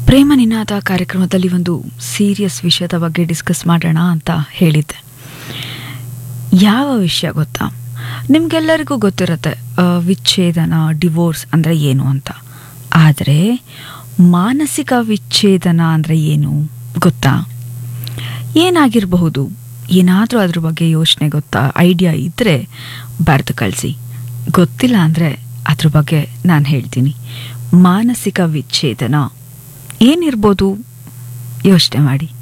ಪ್ರೇಮ ನಿನಾದ ಕಾರ್ಯಕ್ರಮದಲ್ಲಿ ಒಂದು ಸೀರಿಯಸ್ ವಿಷಯದ ಬಗ್ಗೆ ಡಿಸ್ಕಸ್ ಮಾಡೋಣ ಅಂತ ಹೇಳಿದ್ದೆ ಯಾವ ವಿಷಯ ಗೊತ್ತಾ ನಿಮ್ಗೆಲ್ಲರಿಗೂ ಗೊತ್ತಿರುತ್ತೆ ಆ, ವಿಚ್ಛೇದನ ಡಿವೋರ್ಸ್ ಅಂದರೆ ಏನು ಅಂತ ಆದರೆ ಮಾನಸಿಕ ವಿಚ್ಛೇದನ ಅಂದರೆ ಏನು ಗೊತ್ತಾ ಏನಾಗಿರಬಹುದು ಏನಾದರೂ ಅದ್ರ ಬಗ್ಗೆ ಯೋಚನೆ ಗೊತ್ತಾ ಐಡಿಯಾ ಇದ್ದರೆ ಬರೆದು ಕಳಿಸಿ ಗೊತ್ತಿಲ್ಲ ಅಂದರೆ ಅದ್ರ ಬಗ್ಗೆ ನಾನು ಹೇಳ್ತೀನಿ ಮಾನಸಿಕ ವಿಚ್ಛೇದನ ಏನಿರ್ಬೋದು ಯೋಚನೆ ಮಾಡಿ